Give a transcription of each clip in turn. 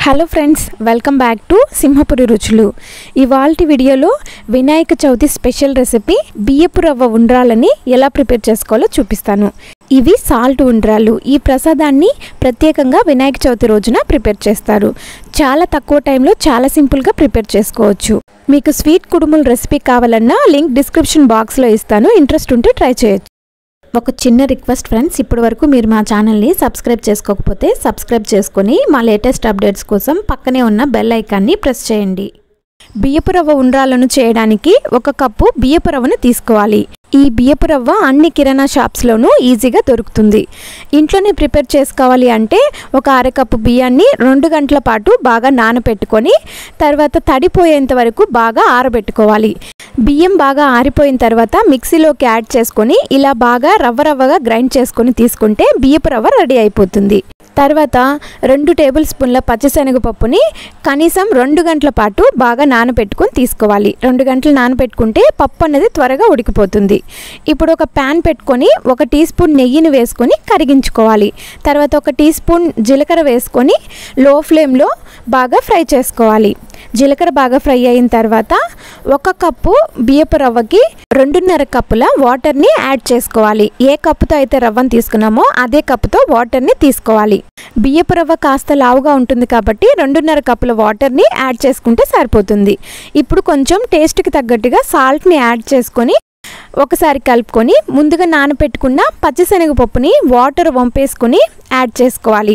hello friends welcome back to Simhapuri రుచులు ఇవాల్టి వీడియోలో వినాయక చవితి స్పెషల్ రెసిపీ బియ్యపు రవ్వ ఉండ్రాలని ఎలా ప్రిపేర్ చేసుకోవాలో చూపిస్తాను ఇవి సాల్ట్ ఉండ్రాలు ఈ ప్రసాదాన్ని ప్రత్యేకంగా వినాయక చవితి రోజున ప్రిపేర్ చేస్తారు చాలా తక్కువ టైంలో చాలా సింపుల్గా ప్రిపేర్ చేసుకోవచ్చు మీకు స్వీట్ కుడుముల రెసిపీ కావాలన్నా లింక్ డిస్క్రిప్షన్ బాక్స్లో ఇస్తాను ఇంట్రెస్ట్ ఉంటే ట్రై చేయొచ్చు ఒక చిన్న రిక్వెస్ట్ ఫ్రెండ్స్ ఇప్పటి వరకు మీరు మా ఛానల్ని సబ్స్క్రైబ్ చేసుకోకపోతే సబ్స్క్రైబ్ చేసుకొని మా లేటెస్ట్ అప్డేట్స్ కోసం పక్కనే ఉన్న బెల్ ఐకాన్ని ప్రెస్ చేయండి బియ్యపు రవ్వ ఉండ్రాలను చేయడానికి ఒక కప్పు బియ్యపు రవ్వను తీసుకోవాలి ఈ బియ్యపు రవ్వ అన్ని కిరాణా షాప్స్లోనూ ఈజీగా దొరుకుతుంది ఇంట్లోనే ప్రిపేర్ చేసుకోవాలి అంటే ఒక అరకప్పు బియ్యాన్ని రెండు గంటల పాటు బాగా నానబెట్టుకొని తర్వాత తడిపోయేంత వరకు బాగా ఆరబెట్టుకోవాలి బియ్యం బాగా ఆరిపోయిన తర్వాత మిక్సీలోకి యాడ్ చేసుకొని ఇలా బాగా రవ్వ రవ్వగా గ్రైండ్ చేసుకొని తీసుకుంటే బియ్యపు రవ్వ రెడీ అయిపోతుంది తర్వాత రెండు టేబుల్ స్పూన్ల పచ్చిశనగపప్పుని కనీసం రెండు గంటల పాటు బాగా నానబెట్టుకొని తీసుకోవాలి రెండు గంటలు నానబెట్టుకుంటే పప్పు అనేది త్వరగా ఉడికిపోతుంది ఇప్పుడు ఒక ప్యాన్ పెట్టుకొని ఒక టీ స్పూన్ నెయ్యిని వేసుకొని కరిగించుకోవాలి తర్వాత ఒక టీ స్పూన్ జీలకర్ర వేసుకొని లో ఫ్లేమ్లో బాగా ఫ్రై చేసుకోవాలి జీలకర్ర బాగా ఫ్రై అయిన తర్వాత ఒక కప్పు బియ్యపు రవ్వకి రెండున్నర కప్పుల వాటర్ని యాడ్ చేసుకోవాలి ఏ కప్పుతో అయితే రవ్వను తీసుకున్నామో అదే కప్పుతో వాటర్ని తీసుకోవాలి బియ్యపు రవ్వ కాస్త లావుగా ఉంటుంది కాబట్టి రెండున్నర కప్పుల వాటర్ని యాడ్ చేసుకుంటే సరిపోతుంది ఇప్పుడు కొంచెం టేస్ట్కి తగ్గట్టుగా సాల్ట్ని యాడ్ చేసుకొని ఒకసారి కలుపుకొని ముందుగా నానబెట్టుకున్న పచ్చిశనగపప్పుని వాటర్ వంపేసుకొని యాడ్ చేసుకోవాలి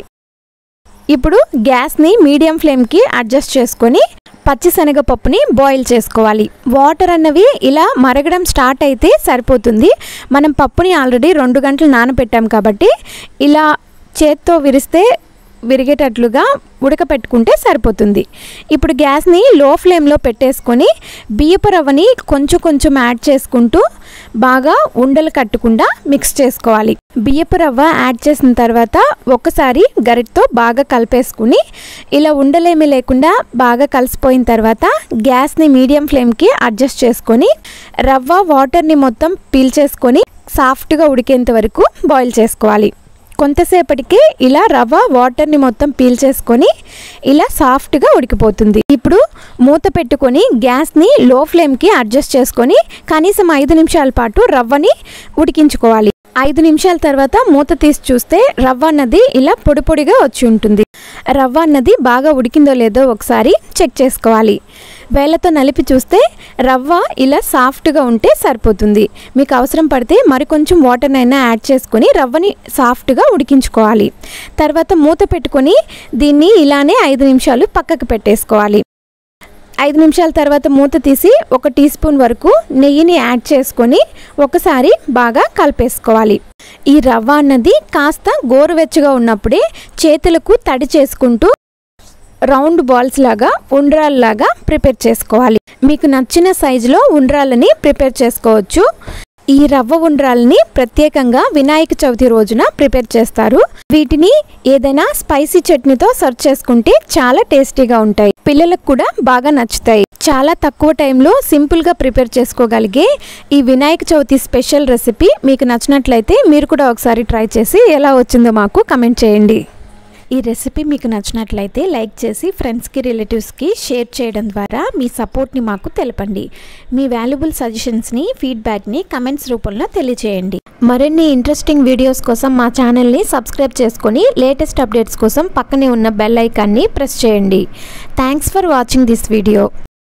ఇప్పుడు గ్యాస్ని మీడియం ఫ్లేమ్కి అడ్జస్ట్ చేసుకొని పచ్చిశనగపప్పుని బాయిల్ చేసుకోవాలి వాటర్ అన్నవి ఇలా మరగడం స్టార్ట్ అయితే సరిపోతుంది మనం పప్పుని ఆల్రెడీ రెండు గంటలు నానబెట్టాం కాబట్టి ఇలా చేత్తో విరిస్తే విరిగేటట్లుగా ఉడకపెట్టుకుంటే సరిపోతుంది ఇప్పుడు గ్యాస్ని లో ఫ్లేమ్లో పెట్టేసుకొని బియ్యపు రవ్వని కొంచెం కొంచెం యాడ్ చేసుకుంటూ బాగా ఉండలు కట్టకుండా మిక్స్ చేసుకోవాలి బియ్యపు రవ్వ యాడ్ చేసిన తర్వాత ఒకసారి గరిటతో బాగా కలిపేసుకుని ఇలా ఉండలేమి లేకుండా బాగా కలిసిపోయిన తర్వాత గ్యాస్ని మీడియం ఫ్లేమ్కి అడ్జస్ట్ చేసుకొని రవ్వ వాటర్ని మొత్తం పీల్చేసుకొని సాఫ్ట్గా ఉడికేంత వరకు బాయిల్ చేసుకోవాలి కొంతసేపటికి ఇలా రవ్వ వాటర్ని మొత్తం పీల్చేసుకొని ఇలా సాఫ్ట్గా ఉడికిపోతుంది ఇప్పుడు మూత పెట్టుకొని గ్యాస్ని లో ఫ్లేమ్కి అడ్జస్ట్ చేసుకొని కనీసం ఐదు నిమిషాల పాటు రవ్వని ఉడికించుకోవాలి ఐదు నిమిషాల తర్వాత మూత తీసి చూస్తే రవ్వ అన్నది ఇలా పొడి పొడిగా వచ్చి ఉంటుంది రవ్వ అన్నది బాగా ఉడికిందో లేదో ఒకసారి చెక్ చేసుకోవాలి వేళ్ళతో నలిపి చూస్తే రవ్వ ఇలా సాఫ్ట్గా ఉంటే సరిపోతుంది మీకు అవసరం పడితే మరికొంచెం వాటర్నైనా యాడ్ చేసుకొని రవ్వని సాఫ్ట్గా ఉడికించుకోవాలి తర్వాత మూత పెట్టుకొని దీన్ని ఇలానే ఐదు నిమిషాలు పక్కకు పెట్టేసుకోవాలి ఐదు నిమిషాల తర్వాత మూత తీసి ఒక టీ స్పూన్ వరకు నెయ్యిని యాడ్ చేసుకొని ఒకసారి బాగా కలిపేసుకోవాలి ఈ రవ్వ అన్నది కాస్త గోరువెచ్చగా ఉన్నప్పుడే చేతులకు తడి చేసుకుంటూ రౌండ్ బాల్స్ లాగా ఉండ్రాల్లాగా ప్రిపేర్ చేసుకోవాలి మీకు నచ్చిన సైజులో ఉండ్రాలని ప్రిపేర్ చేసుకోవచ్చు ఈ రవ్వ ఉండ్రాలని ప్రత్యేకంగా వినాయక చవితి రోజున ప్రిపేర్ చేస్తారు వీటిని ఏదైనా స్పైసీ చట్నీతో సర్వ్ చేసుకుంటే చాలా టేస్టీగా ఉంటాయి పిల్లలకు కూడా బాగా నచ్చుతాయి చాలా తక్కువ టైంలో సింపుల్గా ప్రిపేర్ చేసుకోగలిగే ఈ వినాయక చవితి స్పెషల్ రెసిపీ మీకు నచ్చినట్లయితే మీరు కూడా ఒకసారి ట్రై చేసి ఎలా వచ్చిందో మాకు కమెంట్ చేయండి ఈ రెసిపీ మీకు నచ్చినట్లయితే లైక్ చేసి ఫ్రెండ్స్కి రిలేటివ్స్కి షేర్ చేయడం ద్వారా మీ సపోర్ట్ని మాకు తెలపండి మీ వాల్యుబుల్ సజెషన్స్ని ఫీడ్బ్యాక్ని కమెంట్స్ రూపంలో తెలియజేయండి మరిన్ని ఇంట్రెస్టింగ్ వీడియోస్ కోసం మా ఛానల్ని సబ్స్క్రైబ్ చేసుకొని లేటెస్ట్ అప్డేట్స్ కోసం పక్కనే ఉన్న బెల్ ఐకాన్ని ప్రెస్ చేయండి thanks for watching this video